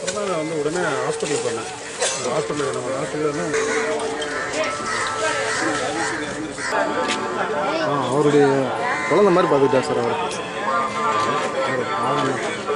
தான் நான் வந்து உடனே ஹாஸ்பிட்டலுக்கு வந்தேன் ஹாஸ்பிட்டலுக்கு நம்ம ஹாஸ்பிட்டலில் ஆ அவருடைய குழந்தை மாதிரி பார்த்துக்கிட்டா சார் அவர் அவர் பாவம்.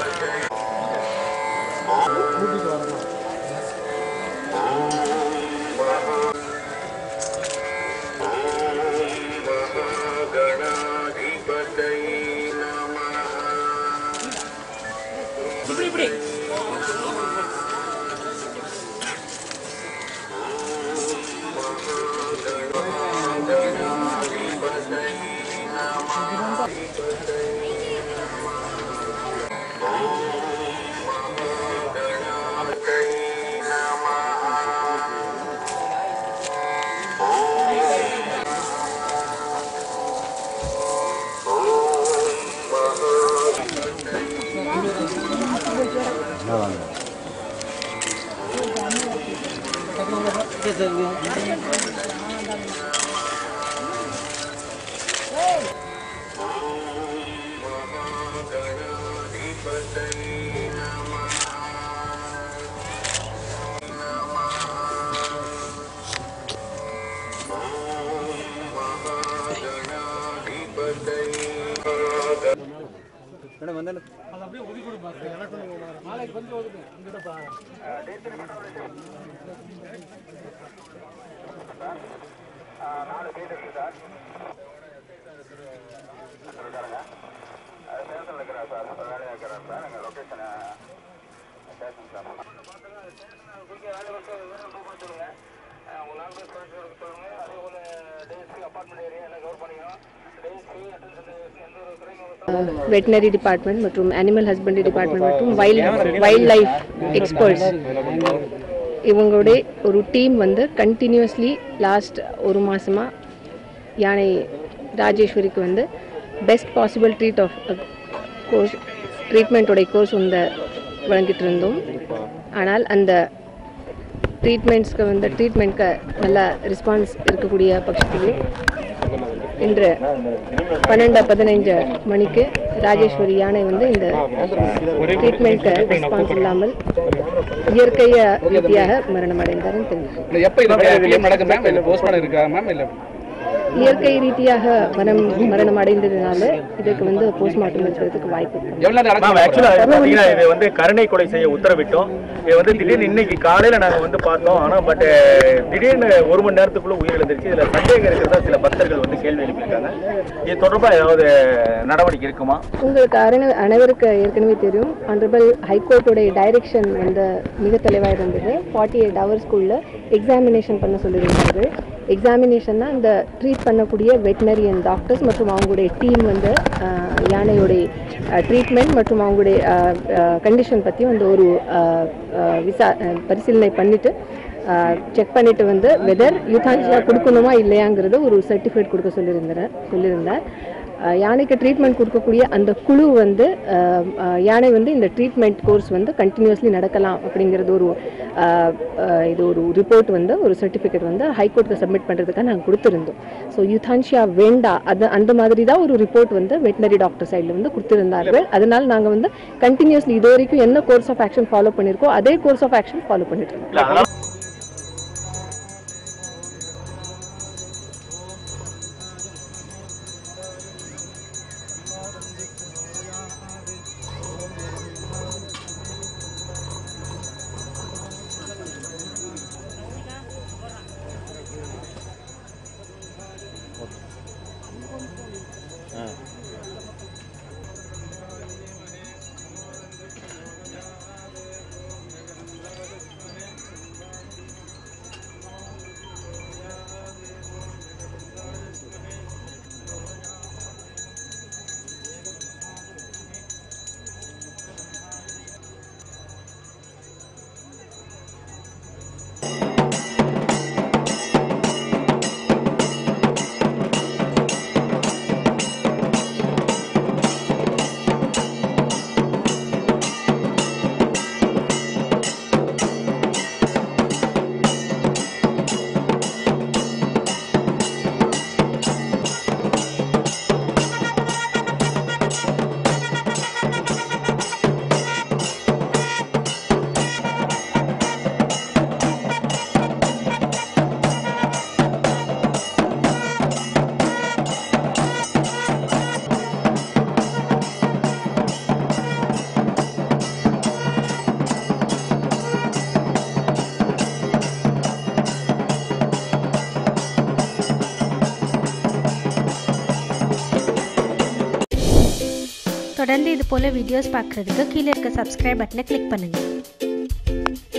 வெட்டினரி டிபார்ட்மெண்ட் மற்றும் அனிமல் ஹஸ்பண்டரி டிபார்ட்மெண்ட் மற்றும் வைல்ட் வைல்ட் லைஃப் எக்ஸ்பர்ட்ஸ் இவங்களுடைய ஒரு டீம் வந்து கண்டினியூஸ்லி லாஸ்ட் ஒரு மாசமா யானை ராஜேஸ்வரிக்கு வந்து best possible treat of course ட்ரீட்மெண்ட்டோடைய கோர்ஸ் வந்து வழங்கிட்டு இருந்தோம் ஆனால் அந்த ட்ரீட்மெண்ட்ஸ்க்கு வந்து ட்ரீட்மெண்ட்க்கு நல்ல ரெஸ்பான்ஸ் இருக்கக்கூடிய பட்சத்தில் இன்று பன்னெண்டு பதினைஞ்சு மணிக்கு ராஜேஸ்வரி யானை வந்து இந்த ட்ரீட்மெண்ட்க்கு ரெஸ்பான்ஸ் இல்லாமல் இயற்கை ரீதியாக மரணம் அடைந்தாருன்னு தெரியும் எப்போ இது நடக்கும் மேம் இல்லை போஸ்ட்மார்டம் இருக்கா மேம் இல்லை இயற்கை ரீதியாக மரணம் மரணம் அடைந்ததுனால இதுக்கு வந்து போஸ்ட்மார்ட்டம் இருக்கிறதுக்கு வாய்ப்பு இருக்கு எவ்வளோ நேரம் மேம் ஆக்சுவலா பாத்தீங்கன்னா இது வந்து கருணை கொலை செய்ய உத்தரவிட்டோம் இது வந்து திடீர்னு இன்னைக்கு காலையில நாங்க வந்து பார்த்தோம் ஆனா பட் திடீர்னு ஒரு மணி நேரத்துக்குள்ள உயிரிழந்துருச்சு இதுல சந்தேகம் இருக்கிறதா சில பக்தர்கள் வந்து கேள்வி எழுப்பியிருக்காங்க இது தொடர்பா ஏதாவது நடவடிக்கை இருக்குமா உங்களுக்கு அரண- அனைவருக்கு ஏற்கனவே தெரியும் ஆனரபிள் ஹைகோர்ட்டுடைய டைரக்ஷன் வந்து மிக தெளிவாக இருந்தது ஃபார்ட்டி எயிட் ஹவர்ஸ்க்குள்ள எக்ஸாமினேஷன் பண்ண சொல்லியிருந்தார்கள் எக்ஸாமினேஷன்னா இந்த ட்ரீட் பண்ணக்கூடிய வெட்டினரியன் டாக்டர்ஸ் மற்றும் அவங்களுடைய டீம் வந்து ஆஹ், யானையுடைய ட்ரீட்மெண்ட் மற்றும் அவங்களுடைய கண்டிஷன் பற்றி வந்து ஒரு ஆஹ், ஆஹ், விசா ஆஹ், பரிசீலனை பண்ணிட்டு செக் பண்ணிட்டு வந்து வெதர் யூதான்சியா கொடுக்கணுமா இல்லையாங்கிறத ஒரு சர்டிஃபிகேட் கொடுக்க சொல்லியிருந்தார் சொல்லியிருந்தார் அஹ் யானைக்கு ட்ரீட்மெண்ட் கொடுக்கக்கூடிய அந்த குழு வந்து அஹ், அஹ், யானை வந்து இந்த ட்ரீட்மெண்ட் கோர்ஸ் வந்து கண்டினியூஸ்லி நடக்கலாம் அப்படிங்கிறது ஒரு அஹ், அஹ், இது ஒரு ரிப்போர்ட் வந்து ஒரு சர்டிஃபிகேட் வந்து ஹைகோர்ட்டுக்கு சப்மிட் பண்ணுறதுக்காக நாங்கள் கொடுத்துருந்தோம் ஸோ யூதான்ஷியா வேண்டா அது அந்த மாதிரி தான் ஒரு ரிப்போர்ட் வந்து வெட்டினரி டாக்டர் சைடில் வந்து கொடுத்துருந்தார்கள் அதனால் நாங்கள் வந்து கண்டினியூஸ்லி இது வரைக்கும் என்ன கோர்ஸ் ஆஃப் ஆக்ஷன் ஃபாலோ பண்ணியிருக்கோம் அதே கோர்ஸ் ஆஃப் ஆக்ஷன் ஃபாலோ பண்ணிட்டு இருக்கோம் இல்ல அதனால தொடர்ந்து இது போல் வீடியோஸ் பார்க்குறதுக்கு கீழே இருக்க சப்ஸ்கிரைப் பட்டனை கிளிக் பண்ணுங்கள்